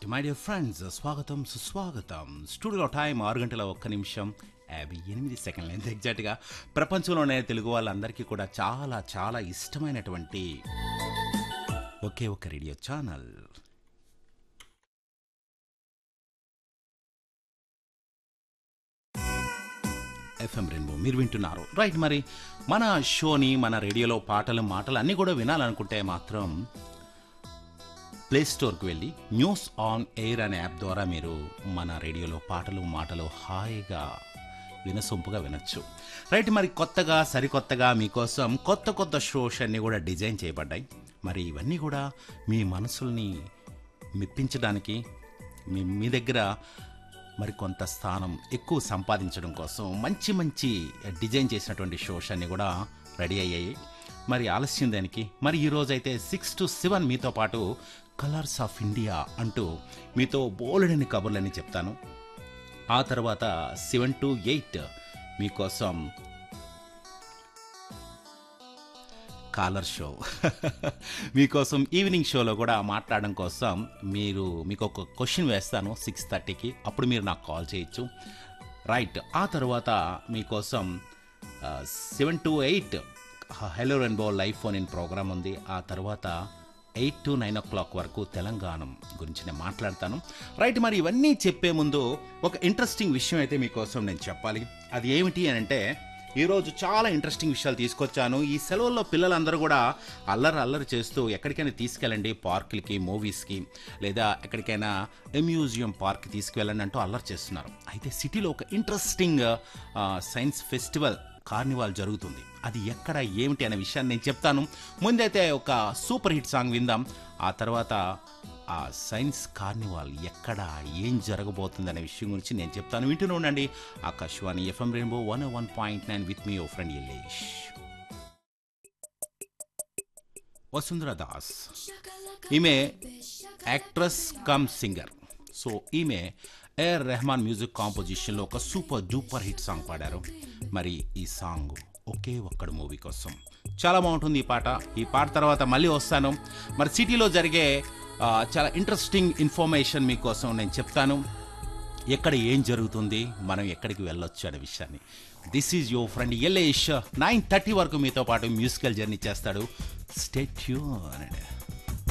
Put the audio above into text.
my dear friends స్వాగతం సుస్వాగతం స్టూడియోలో టైం ఆరు గంటల ఒక్క నిమిషం యాభై ఎనిమిది సెకండ్లు ఎంత ఎగ్జాక్ట్గా ప్రపంచంలోనే తెలుగు వాళ్ళందరికీ కూడా చాలా చాలా ఇష్టమైనటువంటి ఒకే ఒక రేడియో ఛానల్ ఎఫ్ఎం రెయిన్బో మీరు వింటున్నారు రైట్ మరి మన షోని మన రేడియోలో పాటలు మాటలు అన్నీ కూడా వినాలనుకుంటే మాత్రం ప్లే స్టోర్కి వెళ్ళి న్యూస్ ఆన్ ఎయిర్ అనే యాప్ ద్వారా మీరు మన రేడియోలో పాటలు మాటలు హాయిగా వినసొంపుగా వినొచ్చు రైట్ మరి కొత్తగా సరికొత్తగా మీకోసం కొత్త కొత్త షోస్ అన్నీ కూడా డిజైన్ చేయబడ్డాయి మరి ఇవన్నీ కూడా మీ మనసుల్ని మెప్పించడానికి మీ మీ దగ్గర మరి కొంత స్థానం ఎక్కువ సంపాదించడం కోసం మంచి మంచి డిజైన్ చేసినటువంటి షోస్ అన్నీ కూడా రెడీ అయ్యాయి మరి ఆలస్యం దానికి మరి ఈరోజు అయితే సిక్స్ టు సెవెన్ మీతో పాటు కలర్స్ ఆఫ్ ఇండియా అంటూ మీతో బోలెడని కబుర్లని చెప్తాను ఆ తర్వాత సెవెన్ టు ఎయిట్ మీకోసం కాలర్ షో మీకోసం ఈవినింగ్ షోలో కూడా మాట్లాడడం కోసం మీరు మీకు ఒక క్వశ్చన్ వేస్తాను సిక్స్ థర్టీకి అప్పుడు మీరు నాకు కాల్ చేయొచ్చు రైట్ ఆ తర్వాత మీకోసం seven to eight hello rainbow live phone in program ఉంది ఆ తర్వాత eight to nine o'clock వరకు తెలంగాణ గురించి నేను మాట్లాడతాను రైట్ మరి ఇవన్నీ చెప్పే ముందు ఒక ఇంట్రెస్టింగ్ విషయం అయితే మీకోసం నేను చెప్పాలి అది ఏమిటి అని అంటే ఈరోజు చాలా ఇంట్రెస్టింగ్ విషయాలు తీసుకొచ్చాను ఈ సెలవుల్లో పిల్లలందరూ కూడా అల్లరి అల్లరి చేస్తూ ఎక్కడికైనా తీసుకెళ్ళండి పార్కులకి మూవీస్కి లేదా ఎక్కడికైనా మ్యూజియం పార్క్ తీసుకువెళ్ళండి అంటూ అల్లరి చేస్తున్నారు అయితే సిటీలో ఒక ఇంట్రెస్టింగ్ సైన్స్ ఫెస్టివల్ కార్నివాల్ జరుగుతుంది అది ఎక్కడ ఏమిటి అనే విషయాన్ని నేను చెప్తాను ముందైతే ఒక సూపర్ హిట్ సాంగ్ విందాం ఆ తర్వాత ఆ సైన్స్ కార్నివాల్ ఎక్కడ ఏం జరగబోతుంది అనే విషయం గురించి నేను చెప్తాను వింటూనే ఉండండి Akashvani FM rainbow one one point nine with మీ ఓ ఫ్రెండ్ ఎల్లేష్ వసుంధర దాస్ ఈమె యాక్ట్రెస్ కమ్ సింగర్ సో ఈమె ఏఆర్ రెహమాన్ మ్యూజిక్ కాంపోజిషన్లో ఒక సూపర్ డూపర్ హిట్ సాంగ్ పాడారు మరి ఈ సాంగ్ ఒకే ఒక్కడు మూవీ కోసం చాలా బాగుంటుంది ఈ పాట ఈ పాట తర్వాత మళ్ళీ వస్తాను మరి సిటీలో జరిగే ఆ, చాలా ఇంట్రెస్టింగ్ ఇన్ఫర్మేషన్ మీకోసం నేను చెప్తాను ఎక్కడ ఏం జరుగుతుంది మనం ఎక్కడికి వెళ్ళొచ్చు అనే విషయాన్ని this is your friend Yellesh nine thirty వరకు మీతో పాటు మ్యూజికల్ జర్నీ చేస్తాడు స్టేట్యూ అనండి